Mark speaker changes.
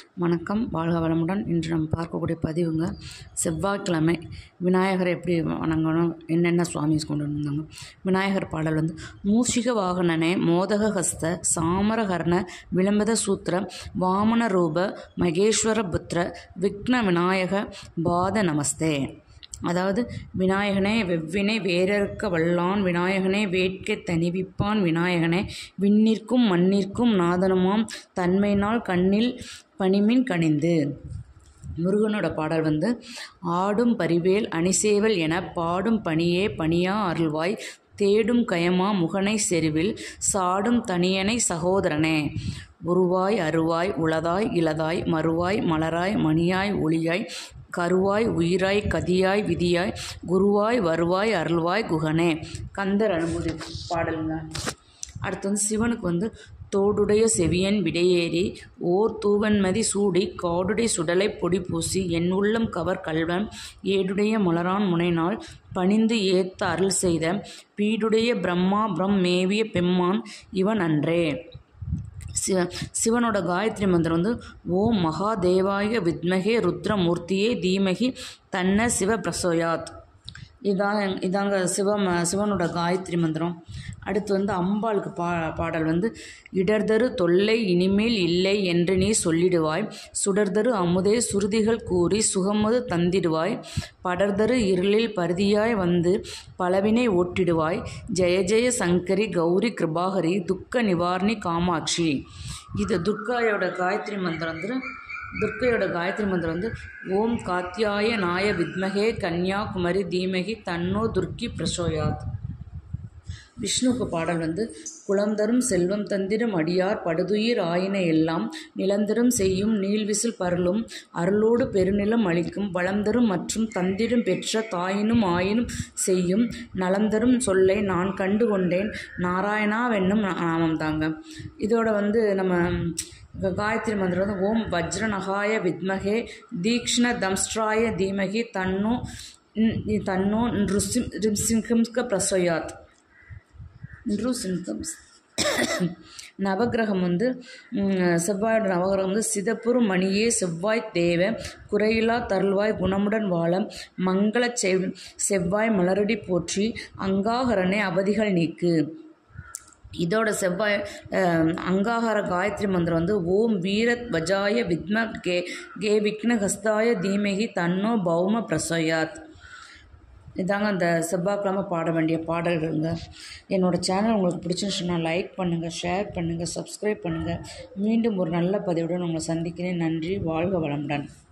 Speaker 1: வணக்கம் வாழ்க வளமுடன் இன்று நம்ம பார்க்கக்கூடிய பதிவுங்க செவ்வாய்க்கிழமை விநாயகரை எப்படி வணங்கணும் என்னென்ன சுவாமிஸ் கொண்டு வந்தாங்க விநாயகர் பாடல் வந்து மூஷிக வாகனனே மோதக ஹஸ்த சாமரகர்ண விளம்பத சூத்திர வாமன ரூப மகேஸ்வர புத்திர விக்ன விநாயக பாத நமஸ்தே அதாவது விநாயகனே வெவ்வினை வேறறுக்க வல்லான் விநாயகனே வேட்கை தணிவிப்பான் விநாயகனே விண்ணிற்கும் மண்ணிற்கும் நாதனமாம் தன்மையினால் கண்ணில் பனிமின் கனிந்து முருகனோட பாடல் வந்து ஆடும் பரிவேல் அணிசேவல் என பாடும் பணியே பணியா அருள்வாய் தேடும் கயமா முகனை செருவில் சாடும் தனியனை சகோதரனே உருவாய் அருவாய் உளதாய் இளதாய் மறுவாய் மலராய் மணியாய் ஒளியாய் கருவாய் உயிராய் கதியாய் விதியாய் குருவாய் வருவாய் அருள்வாய் குகனே கந்தர் அனுமதி பாடலுங்க அடுத்து வந்து சிவனுக்கு வந்து தோடுடைய செவியன் விடையேறி ஓர் தூவன்மதி சூடி காடுடை சுடலை பொடி பூசி என் உள்ளம் கவர் கல்வன் ஏடுடைய மலரான் முனைநாள் பணிந்து ஏத்த அருள் செய்த பீடுடைய பிரம்மா பிரம் மேவிய பெம்மான் இவன் அன்றே சிவ சிவனோட காயத்ரி மந்திரம் வந்து ஓம் மகாதேவாய வித்மகே ருத்ரமூர்த்தியே தீமகி தன்ன சிவ பிரசோயாத் இதான் இதாங்க சிவம் சிவனோட காயத்ரி மந்திரம் அடுத்து வந்து அம்பாளுக்கு பா பாடல் வந்து இடர்தரு தொல்லை இனிமேல் இல்லை என்று நீ சொல்லிடுவாய் சுடர்தரு அமுதே சுருதிகள் கூறி சுகமது தந்திடுவாய் படர்தரு இருளில் பருதியாய் வந்து பலவினை ஓட்டிடுவாய் ஜெய ஜெய சங்கரி கௌரி கிருபாகரி துக்க நிவாரணி காமாட்சி இது துர்காயோட காயத்ரி மந்திரம் வந்து துர்க்கையோட காயத்ரி மந்திரம் வந்து ஓம் காத்தியாய நாய வித்மகே கன்யாகுமரி தீமகி தன்னோ துர்க்கி பிரசோயாத் விஷ்ணுக்கு பாடல் வந்து குளந்தரும் செல்வம் தந்திரும் அடியார் படுதுயிர் ஆயின எல்லாம் நிலந்தரும் செய்யும் நீள்விசில் பருளும் அருளோடு பெருநிலம் அளிக்கும் வளந்தரும் மற்றும் தந்திரும் பெற்ற தாயினும் ஆயினும் செய்யும் நலந்தரும் சொல்லை நான் கண்டு கொண்டேன் நாராயணாவென்னும் நாமம் தாங்க இதோட வந்து நம்ம காயத்ரி மந்திரம் வந்து ஓம் வஜ்ரநகாய வித்மகே தீக்ஷ்ண தம்ஸ்ட்ராய தீமகி தன்னோ தன்னோ ருசிம் ரிம்சிம்க பிரசோயாத் நிரு சிம்டம்ஸ் நவகிரகம் வந்து செவ்வாயோட நவகிரகம் வந்து சிதப்புறு மணியே செவ்வாய் தேவ குறையிலா தருள்வாய் குணமுடன் வாழ மங்கள செவ் செவ்வாய் மலரடி போற்றி அங்காகரனே அவதிகள் நீக்கு இதோட செவ்வாய் அங்காகார காயத்ரி மந்திரம் வந்து ஓம் வீரத் வஜாய வித்ம கே கே விக்ன ஹஸ்தாய தீமகி தன்னோ பௌம பிரசோயாத் இதாங்க அந்த செவ்வாய்க்கிழமை பாட வேண்டிய பாடல்கள்ங்க என்னோடய சேனல் உங்களுக்கு பிடிச்சிருந்துச்சுன்னா லைக் பண்ணுங்கள் ஷேர் பண்ணுங்கள் சப்ஸ்கிரைப் பண்ணுங்கள் மீண்டும் ஒரு நல்ல பதிவுடன் உங்களை சந்திக்கிறேன் நன்றி வாழ்க வளமுடன்